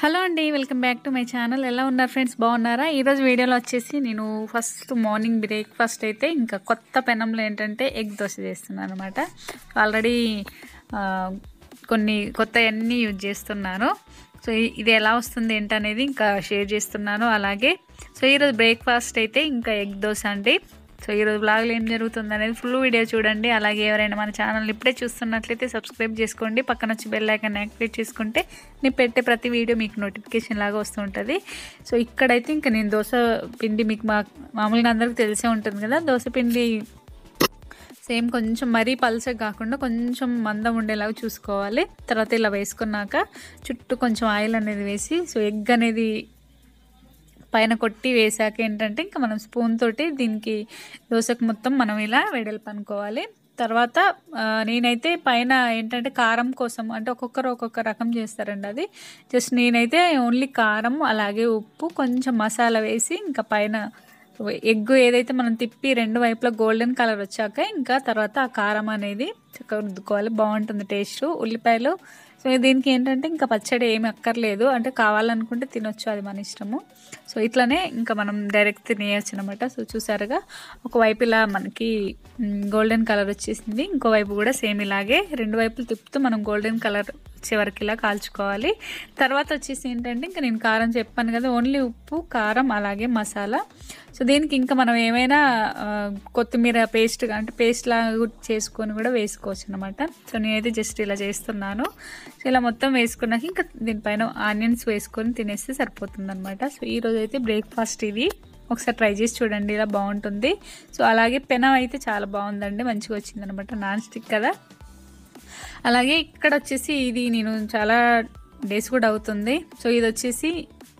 hello అండి welcome back to my channel ఎలా ఉన్నారు ఫ్రెండ్స్ బాగున్నారా ఈరోజు వీడియోలో వచ్చేసి నేను ఫస్ట్ మార్నింగ్ బ్రేక్ఫాస్ట్ అయితే ఇంకా కొత్త పెనంలో ఏంటంటే ఎగ్ దోశ చేస్తున్నాను అనమాట ఆల్రెడీ కొన్ని కొత్త అన్నీ యూజ్ చేస్తున్నాను సో ఇ- ఇది ఎలా వస్తుంది ఏంటనేది ఇంకా షేర్ చేస్తున్నాను అలాగే సో ఈరోజు బ్రేక్ఫాస్ట్ అయితే ఇంకా ఎగ్ దోశ అండి సో ఈరోజు బ్లాగ్లో ఏం జరుగుతుంది అనేది ఫుల్ వీడియో చూడండి అలాగే ఎవరైనా మన ఛానల్ ఇప్పుడే చూస్తున్నట్లయితే సబ్స్క్రైబ్ చేసుకోండి పక్కన వచ్చి బెల్ ఐకాన్ యాక్టివేట్ చేసుకుంటే నేను పెట్టే ప్రతి వీడియో మీకు నోటిఫికేషన్ లాగా వస్తూ ఉంటుంది సో ఇక్కడైతే ఇంకా నేను దోశ పిండి మీకు మా మామూలుగా అందరికీ తెలిసే ఉంటుంది కదా దోశ పిండి సేమ్ కొంచెం మరీ పల్చగా కాకుండా కొంచెం మందం ఉండేలాగా చూసుకోవాలి తర్వాత ఇలా వేసుకున్నాక చుట్టూ కొంచెం ఆయిల్ అనేది వేసి సో ఎగ్ అనేది పైన కొట్టి వేసాక ఏంటంటే ఇంకా మనం స్పూన్ తోటి దీనికి దోశకు మొత్తం మనం ఇలా వెడల్పు అనుకోవాలి తర్వాత ఆ, నేనైతే పైన ఏంటంటే కారం కోసం అంటే ఒక్కొక్కరు ఒక్కొక్క రకం చేస్తారండి అది జస్ట్ నేనైతే ఓన్లీ కారం అలాగే ఉప్పు కొంచెం మసాలా వేసి ఇంకా పైన ఎగ్ ఏదైతే మనం తిప్పి రెండు వైపులా గోల్డెన్ కలర్ వచ్చాక ఇంకా తర్వాత ఆ కారం అనేది చక్కగా రుద్దుకోవాలి బాగుంటుంది టేస్ట్ ఉల్లిపాయలు సో దీనికి ఏంటంటే ఇంకా పచ్చడి ఏమి అక్కర్లేదు అంటే కావాలనుకుంటే తినొచ్చు అది మన ఇష్టము సో ఇట్లానే ఇంకా మనం డైరెక్ట్ తినేయచ్చు అనమాట సో చూసారుగా ఒకవైపు ఇలా మనకి గోల్డెన్ కలర్ వచ్చేసింది ఇంకోవైపు కూడా సేమ్ ఇలాగే రెండు వైపులు తిప్పుతూ మనం గోల్డెన్ కలర్ వచ్చే వరకు ఇలా కాల్చుకోవాలి తర్వాత వచ్చేసి ఏంటంటే ఇంకా నేను కారం చెప్పాను కదా ఓన్లీ ఉప్పు కారం అలాగే మసాలా సో దీనికి ఇంకా మనం ఏమైనా ఆ, కొత్తిమీర పేస్ట్ అంటే పేస్ట్ లాగా కూడా చేసుకొని కూడా వేసుకోవచ్చు అనమాట సో నేనైతే జస్ట్ ఇలా చేస్తున్నాను సో ఇలా మొత్తం వేసుకున్నాక ఇంకా దీనిపైన ఆనియన్స్ వేసుకొని తినేస్తే సరిపోతుంది అనమాట సో ఈరోజు అయితే బ్రేక్ఫాస్ట్ ఇది ఒకసారి ట్రై చేసి చూడండి ఇలా బాగుంటుంది సో అలాగే పెనం అయితే చాలా బాగుందండి మంచిగా వచ్చింది అనమాట నాన్ స్టిక్ కదా అలాగే ఇక్కడ వచ్చేసి ఇది నేను చాలా డేస్ కూడా అవుతుంది సో ఇది వచ్చేసి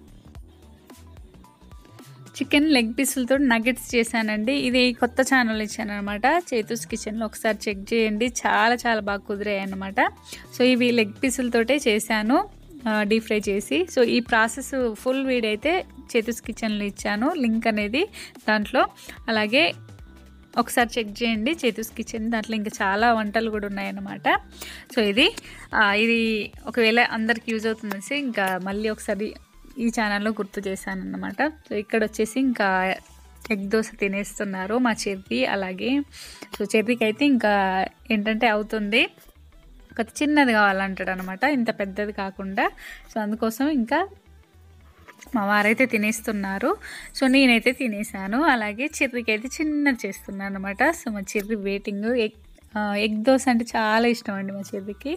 చికెన్ లెగ్ పీసులతో నగెట్స్ చేశానండి ఇది కొత్త ఛానల్ ఇచ్చాను అనమాట చేతుస్ కిచెన్లో ఒకసారి చెక్ చేయండి చాలా చాలా బాగా కుదిరాయి అనమాట సో ఇవి లెగ్ పీసులతోటే చేశాను డీప్ ఫ్రై చేసి సో ఈ ప్రాసెస్ ఫుల్ వీడియో అయితే చేతుస్ కిచెన్లో ఇచ్చాను లింక్ అనేది దాంట్లో అలాగే ఒకసారి చెక్ చేయండి చేతుస్ కిచెన్ దాంట్లో ఇంకా చాలా వంటలు కూడా ఉన్నాయన్నమాట సో ఇది ఆ, ఇది ఒకవేళ అందరికి యూజ్ అవుతుందనేసి ఇంకా మళ్ళీ ఒకసారి ఈ ఛానల్లో గుర్తు చేశాను అన్నమాట సో ఇక్కడ వచ్చేసి ఇంకా ఎగ్ దోశ తినేస్తున్నారు మా చెర్రీ అలాగే సో చెర్రీకి అయితే ఇంకా ఏంటంటే అవుతుంది ఒక చిన్నది కావాలంటాడు అనమాట ఇంత పెద్దది కాకుండా సో అందుకోసం ఇంకా మా వారైతే తినేస్తున్నారు సో నేనైతే తినేసాను అలాగే చిర్రికి అయితే చిన్నది చేస్తున్నాను అనమాట సో మా చిర్రి వెయిటింగ్ ఎగ్ ఆ, ఎగ్ దోశ అంటే చాలా ఇష్టం అండి మా చిర్రికి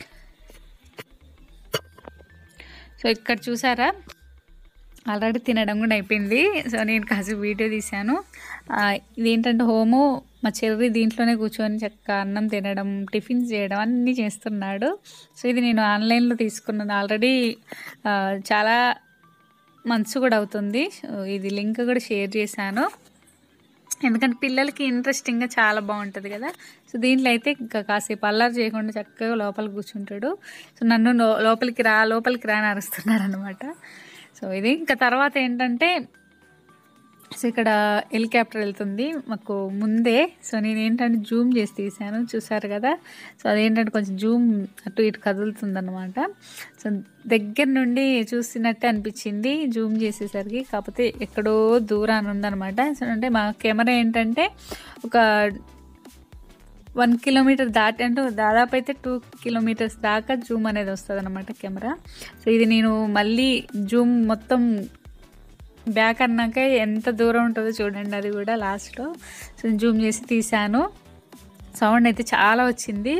సో ఇక్కడ చూసారా ఆల్రెడీ తినడం కూడా అయిపోయింది సో నేను కాసేపు వీడియో తీశాను ఆ, ఇదేంటంటే హోము మా చెర్రి దీంట్లోనే కూర్చొని చక్కగా అన్నం తినడం టిఫిన్స్ చేయడం అన్నీ చేస్తున్నాడు సో ఇది నేను ఆన్లైన్లో తీసుకున్నాను ఆల్రెడీ ఆ, చాలా మంత్స్ కూడా అవుతుంది సో ఇది లింక్ కూడా షేర్ చేశాను ఎందుకంటే పిల్లలకి ఇంట్రెస్టింగ్గా చాలా బాగుంటుంది కదా సో దీంట్లో అయితే ఇంకా కాసేపు అల్లరి చేయకుండా చక్కగా లోపల కూర్చుంటాడు సో నన్ను లో- లోపలికి రా లోపలికి రా అని అరుస్తున్నారు అనమాట సో ఇది ఇంకా తర్వాత ఏంటంటే సో ఇక్కడ హెలికాప్టర్ వెళ్తుంది మాకు ముందే సో నేను ఏంటంటే జూమ్ చేసి తీసాను చూసారు కదా సో అదేంటంటే కొంచెం జూమ్ అటు ఇటు కదులుతుందన్నమాట సో దగ్గర నుండి చూసినట్టే అనిపించింది జూమ్ చేసేసరికి కాకపోతే ఎక్కడో దూరాన్ని ఉందన్నమాట సో అంటే మా కెమెరా ఏంటంటే ఒక వన్ కిలోమీటర్ దాటి అంటే దాదాపు అయితే టూ కిలోమీటర్స్ దాకా జూమ్ అనేది వస్తుంది అనమాట కెమెరా సో ఇది నేను మళ్ళీ జూమ్ మొత్తం బ్యాక్ అన్నాక ఎంత దూరం ఉంటుందో చూడండి అది కూడా లాస్ట్లో సో జూమ్ చేసి తీసాను సౌండ్ అయితే చాలా వచ్చింది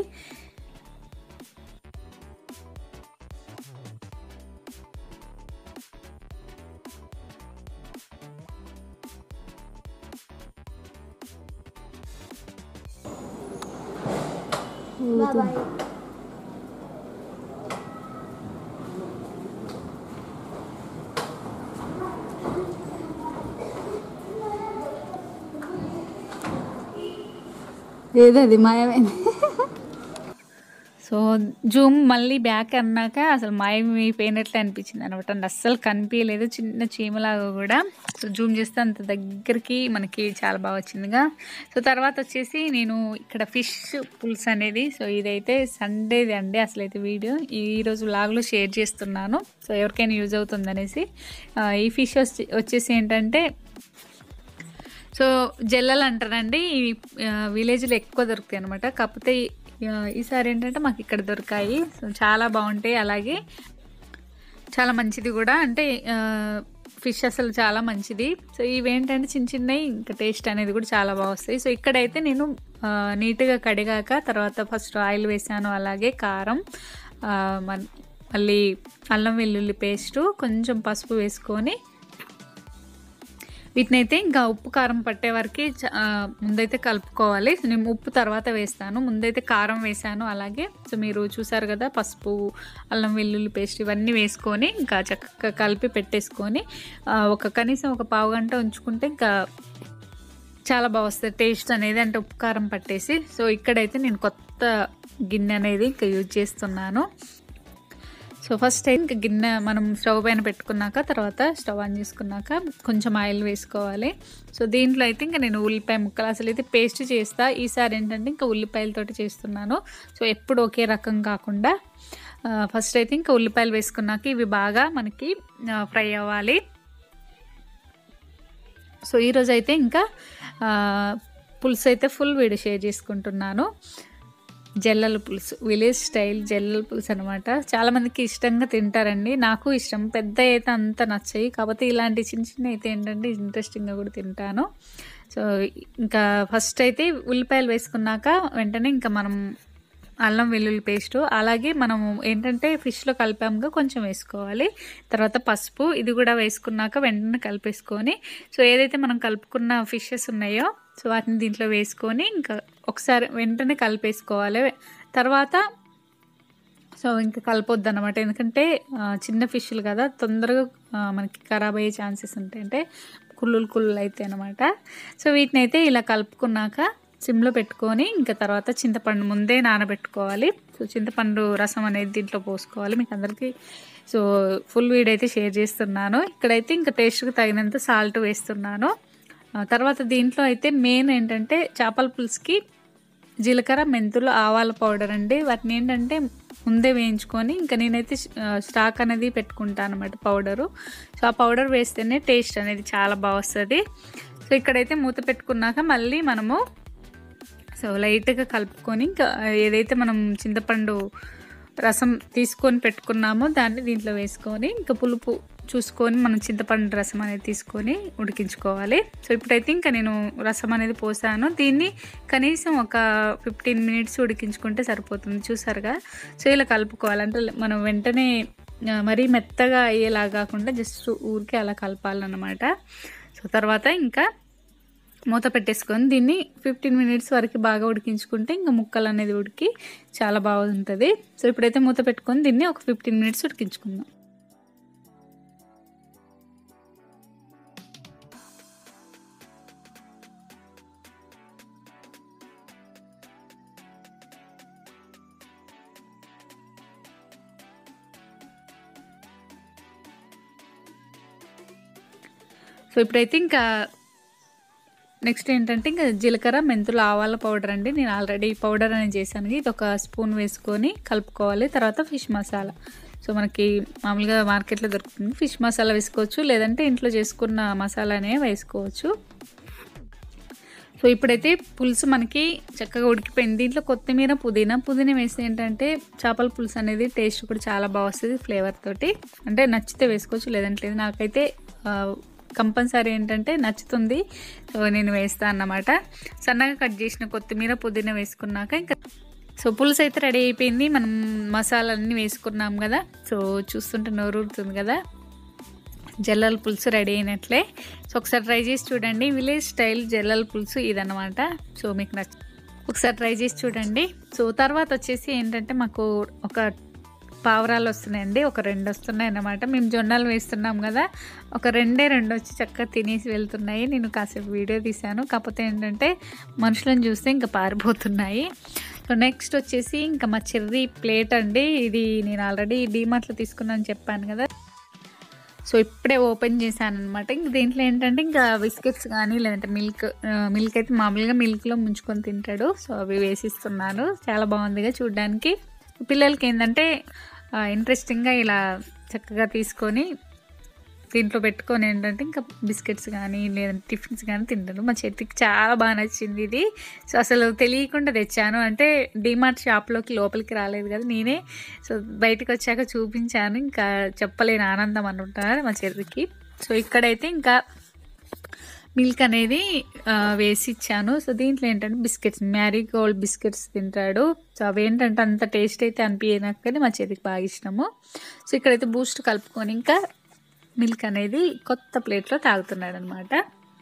ఏదో అది మాయమైంది సో జూమ్ మళ్ళీ బ్యాక్ అన్నాక అసలు మాయమైపోయినట్లే అనిపించింది అనమాట అస్సలు కనిపించలేదు చిన్న చీమలాగా కూడా సో జూమ్ చేస్తే అంత దగ్గరికి మనకి చాలా బాగా వచ్చిందిగా సో తర్వాత వచ్చేసి నేను ఇక్కడ ఫిష్ పుల్స్ అనేది సో ఇదైతే సండేది అండి అసలు అయితే వీడియో ఈరోజు లాగ్లో షేర్ చేస్తున్నాను సో ఎవరికైనా యూజ్ అవుతుంది అనేసి ఆ, ఈ ఫిష్ వచ్చి వచ్చేసి ఏంటంటే సో జల్లలు అంటారండి ఈ విలేజ్లో ఎక్కువ దొరుకుతాయి అనమాట కాకపోతే ఆ, ఈసారి ఏంటంటే మాకు ఇక్కడ దొరికాయి సో చాలా బాగుంటాయి అలాగే చాలా మంచిది కూడా అంటే ఫిష్ అసలు చాలా మంచిది సో ఇవేంటంటే చిన్న చిన్నవి ఇంకా టేస్ట్ అనేది కూడా చాలా బాగా వస్తాయి సో ఇక్కడైతే నేను ఆ, నీట్గా కడిగాక తర్వాత ఫస్ట్ ఆయిల్ వేసాను అలాగే కారం ఆ, మన్- మళ్ళీ అల్లం వెల్లుల్లి పేస్టు కొంచెం పసుపు వేసుకొని వీటినైతే ఇంకా ఉప్పు కారం పట్టే వరకు చ- ఆ, ముందైతే కలుపుకోవాలి సో నేను ఉప్పు తర్వాత వేస్తాను ముందైతే కారం వేసాను అలాగే సో మీరు చూసారు కదా పసుపు అల్లం వెల్లుల్లి పేస్ట్ ఇవన్నీ వేసుకొని ఇంకా చక్కగా కలిపి పెట్టేసుకొని ఆ, ఒక కనీసం ఒక పావు గంట ఉంచుకుంటే ఇంకా చాలా బాగా వస్తుంది టేస్ట్ అనేది అంటే ఉప్పు కారం పట్టేసి సో ఇక్కడైతే నేను కొత్త గిన్నె అనేది ఇంకా యూజ్ చేస్తున్నాను సో ఫస్ట్ అయితే ఇంకా గిన్నె మనం స్టవ్ పైన పెట్టుకున్నాక తర్వాత స్టవ్ ఆన్ చేసుకున్నాక కొంచెం ఆయిల్ వేసుకోవాలి సో దీంట్లో అయితే ఇంకా నేను ఉల్లిపాయ ముక్కలు అసలు అయితే పేస్ట్ చేస్తా ఈసారి ఏంటంటే ఇంకా ఉల్లిపాయలతోటి చేస్తున్నాను సో ఎప్పుడు ఒకే రకం కాకుండా ఆ, ఫస్ట్ అయితే ఇంకా ఉల్లిపాయలు వేసుకున్నాక ఇవి బాగా మనకి ఆ, ఫ్రై అవ్వాలి సో ఈరోజు అయితే ఇంకా ఆ, పులుసు అయితే ఫుల్ వీడియో షేర్ చేసుకుంటున్నాను జల్లల పులుసు విలేజ్ స్టైల్ జల్లల పులుసు అనమాట చాలామందికి ఇష్టంగా తింటారండి నాకు ఇష్టం పెద్ద అయితే అంత నచ్చాయి కాకపోతే ఇలాంటి చిన్న చిన్న అయితే ఏంటంటే ఇంట్రెస్టింగ్గా కూడా తింటాను సో ఇంకా ఫస్ట్ అయితే ఉల్లిపాయలు వేసుకున్నాక వెంటనే ఇంకా మనం అల్లం వెల్లుల్లి పేస్ట్ అలాగే మనము ఏంటంటే ఫిష్లో కలిపాముగా కొంచెం వేసుకోవాలి తర్వాత పసుపు ఇది కూడా వేసుకున్నాక వెంటనే కలిపేసుకొని సో ఏదైతే మనం కలుపుకున్న ఫిషెస్ ఉన్నాయో సో వాటిని దీంట్లో వేసుకొని ఇంకా ఒకసారి వెంటనే కలిపేసుకోవాలి తర్వాత సో ఇంకా కలపొద్దు అనమాట ఎందుకంటే ఆ, చిన్న ఫిష్లు కదా తొందరగా ఆ, మనకి ఖరాబ్ అయ్యే ఛాన్సెస్ ఉంటాయి అంటే కుళ్ళులు కుళ్ళులు అయితే అనమాట సో వీటిని అయితే ఇలా కలుపుకున్నాక సిమ్లో పెట్టుకొని ఇంకా తర్వాత చింతపండు ముందే నానబెట్టుకోవాలి సో చింతపండు రసం అనేది దీంట్లో పోసుకోవాలి మీకు అందరికీ సో ఫుల్ వీడ్ అయితే షేర్ చేస్తున్నాను ఇక్కడైతే ఇంకా టేస్ట్కి తగినంత సాల్ట్ వేస్తున్నాను ఆ, తర్వాత దీంట్లో అయితే మెయిన్ ఏంటంటే చేపల పులుసుకి జీలకర్ర మెంతులు ఆవాల పౌడర్ అండి వాటిని ఏంటంటే ముందే వేయించుకొని ఇంకా నేనైతే ఆ, స్టాక్ అనేది పెట్టుకుంటాను అనమాట పౌడరు సో ఆ పౌడర్ వేస్తేనే టేస్ట్ అనేది చాలా బాగా వస్తుంది సో ఇక్కడైతే మూత పెట్టుకున్నాక మళ్ళీ మనము సో లైట్గా కలుపుకొని ఇంకా ఏదైతే మనం చింతపండు రసం తీసుకొని పెట్టుకున్నామో దాన్ని దీంట్లో వేసుకొని ఇంకా పులుపు చూసుకొని మనం చింతపండు రసం అనేది తీసుకొని ఉడికించుకోవాలి సో ఇప్పుడైతే ఇంకా నేను రసం అనేది పోసాను దీన్ని కనీసం ఒక ఫిఫ్టీన్ మినిట్స్ ఉడికించుకుంటే సరిపోతుంది చూసారుగా సో ఇలా కలుపుకోవాలి అంటే మనం వెంటనే ఆ, మరీ మెత్తగా అయ్యేలా కాకుండా జస్ట్ ఊరికే అలా కలపాలన్నమాట సో తర్వాత ఇంకా మూత పెట్టేసుకొని దీన్ని ఫిఫ్టీన్ మినిట్స్ వరకు బాగా ఉడికించుకుంటే ఇంకా ముక్కలు అనేది ఉడికి చాలా బాగుంటుంది సో ఇప్పుడైతే మూత పెట్టుకొని దీన్ని ఒక ఫిఫ్టీన్ మినిట్స్ ఉడికించుకుందాం సో ఇప్పుడైతే ఇంకా నెక్స్ట్ ఏంటంటే ఇంకా జీలకర్ర మెంతులు ఆవాల పౌడర్ అండి నేను ఆల్రెడీ పౌడర్ అనేది చేశాను ఇది ఒక స్పూన్ వేసుకొని కలుపుకోవాలి తర్వాత ఫిష్ మసాలా సో మనకి మామూలుగా మార్కెట్లో దొరుకుతుంది ఫిష్ మసాలా వేసుకోవచ్చు లేదంటే ఇంట్లో చేసుకున్న మసాలానే వేసుకోవచ్చు సో ఇప్పుడైతే పులుసు మనకి చక్కగా ఉడికిపోయింది దీంట్లో కొత్తిమీర పుదీనా పుదీనా వేస్తే ఏంటంటే చేపల పులుసు అనేది టేస్ట్ కూడా చాలా బాగా వస్తుంది ఫ్లేవర్ తోటి అంటే నచ్చితే వేసుకోవచ్చు లేదంటే లేదు నాకైతే కంపల్సరీ ఏంటంటే నచ్చుతుంది సో నేను వేస్తాను అన్నమాట సన్నగా కట్ చేసిన కొత్తిమీర పుదీనా వేసుకున్నాక ఇంకా సో పులుసు అయితే రెడీ అయిపోయింది మనం మసాలాలన్నీ వేసుకున్నాం కదా సో చూస్తుంటే నోరూరుతుంది కదా జల్లల పులుసు రెడీ అయినట్లే సో ఒకసారి ట్రై చేసి చూడండి విలేజ్ స్టైల్ జల్లల పులుసు ఇదన్నమాట సో మీకు నచ్చ ఒకసారి ట్రై చేసి చూడండి సో తర్వాత వచ్చేసి ఏంటంటే మాకు ఒక పావురాలు వస్తున్నాయండి ఒక రెండు వస్తున్నాయి అన్నమాట మేము జొన్నలు వేస్తున్నాం కదా ఒక రెండే రెండు వచ్చి చక్కగా తినేసి వెళ్తున్నాయి నేను కాసేపు వీడియో తీశాను కాకపోతే ఏంటంటే మనుషులను చూస్తే ఇంకా పారిపోతున్నాయి సో నెక్స్ట్ వచ్చేసి ఇంకా మా చెర్రీ ప్లేట్ అండి ఇది నేను ఆల్రెడీ డీమార్ట్లో తీసుకున్నాను చెప్పాను కదా సో ఇప్పుడే ఓపెన్ చేశాను అనమాట ఇంక దీంట్లో ఏంటంటే ఇంకా బిస్కెట్స్ కానీ లేదంటే మిల్క్ మిల్క్ అయితే మామూలుగా మిల్క్లో ముంచుకొని తింటాడు సో అవి వేసిస్తున్నాను చాలా బాగుందిగా చూడడానికి పిల్లలకి ఏంటంటే ఇంట్రెస్టింగ్గా ఇలా చక్కగా తీసుకొని దీంట్లో పెట్టుకొని ఏంటంటే ఇంకా బిస్కెట్స్ కానీ లేదంటే టిఫిన్స్ కానీ తింటాను మా చేతికి చాలా బాగా నచ్చింది ఇది సో అసలు తెలియకుండా తెచ్చాను అంటే డిమార్ట్ షాప్లోకి లోపలికి రాలేదు కదా నేనే సో బయటకు వచ్చాక చూపించాను ఇంకా చెప్పలేని ఆనందం అనుకుంటున్నారు మా చెర్రికి సో ఇక్కడైతే ఇంకా మిల్క్ అనేది ఆ, వేసి ఇచ్చాను సో దీంట్లో ఏంటంటే బిస్కెట్స్ మ్యారీ గోల్డ్ బిస్కెట్స్ తింటాడు సో అవి ఏంటంటే అంత టేస్ట్ అయితే అనిపించనాకు కానీ మా చేతికి బాగా ఇష్టము సో ఇక్కడైతే బూస్ట్ కలుపుకొని ఇంకా మిల్క్ అనేది కొత్త ప్లేట్లో తాగుతున్నాడు అనమాట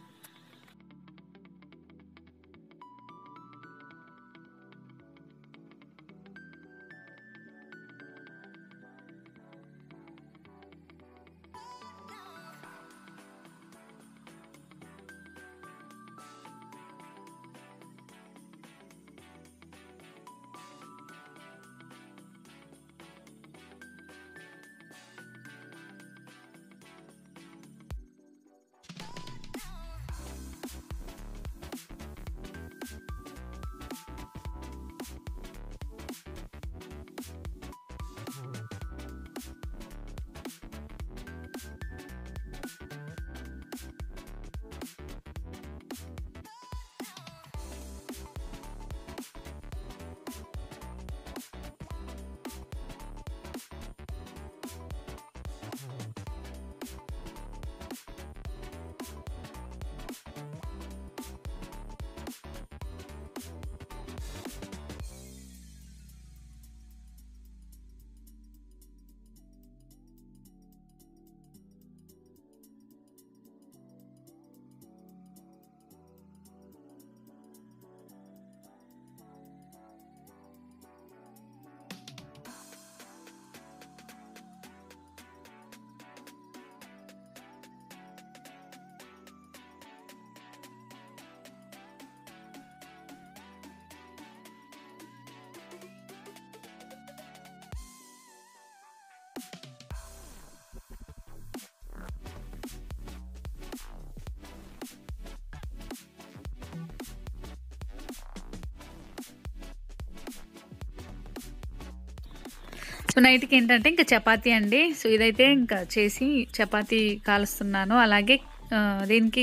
సో నైట్కి ఏంటంటే ఇంకా చపాతీ అండి సో ఇదైతే ఇంకా చేసి చపాతీ కాలుస్తున్నాను అలాగే ఆ, దీనికి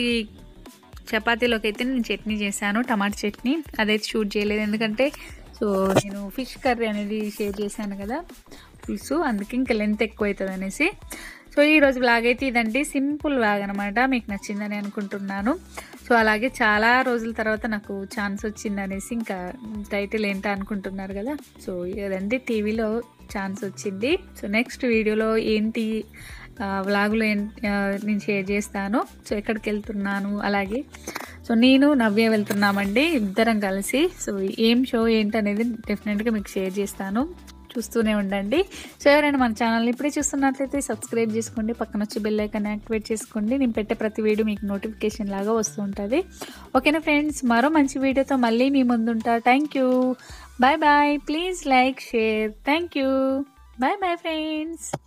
చపాతీలోకి అయితే నేను చట్నీ చేశాను టమాటా చట్నీ అదైతే షూట్ చేయలేదు ఎందుకంటే సో నేను ఫిష్ కర్రీ అనేది షేర్ చేశాను కదా పులుసు అందుకే ఇంకా లెంత్ ఎక్కువ అవుతుంది అనేసి సో ఈరోజు బ్లాగ్ అయితే ఇదండి సింపుల్ బ్లాగ్ అనమాట మీకు నచ్చిందని అనుకుంటున్నాను సో అలాగే చాలా రోజుల తర్వాత నాకు ఛాన్స్ వచ్చింది అనేసి ఇంకా టైటిల్ ఏంటో అనుకుంటున్నారు కదా సో ఇదండి టీవీలో ఛాన్స్ వచ్చింది సో నెక్స్ట్ వీడియోలో ఏంటి వ్లాగులో ఏం ఆ, నేను షేర్ చేస్తాను సో ఎక్కడికి వెళ్తున్నాను అలాగే సో నేను నవ్య వెళ్తున్నామండి ఇద్దరం కలిసి సో ఏం షో ఏంటనేది డెఫినెట్గా మీకు షేర్ చేస్తాను చూస్తూనే ఉండండి సో ఎవరైనా మన ఛానల్ని ఇప్పుడే చూస్తున్నట్లయితే సబ్స్క్రైబ్ చేసుకోండి పక్కన వచ్చి బెల్ ఐకాన్ యాక్టివేట్ చేసుకోండి నేను పెట్టే ప్రతి వీడియో మీకు నోటిఫికేషన్ లాగా వస్తూ ఉంటుంది ఓకేనా ఫ్రెండ్స్ మరో మంచి వీడియోతో మళ్ళీ మీ ముందుంటా thank you bye bye please like share thank you bye bye friends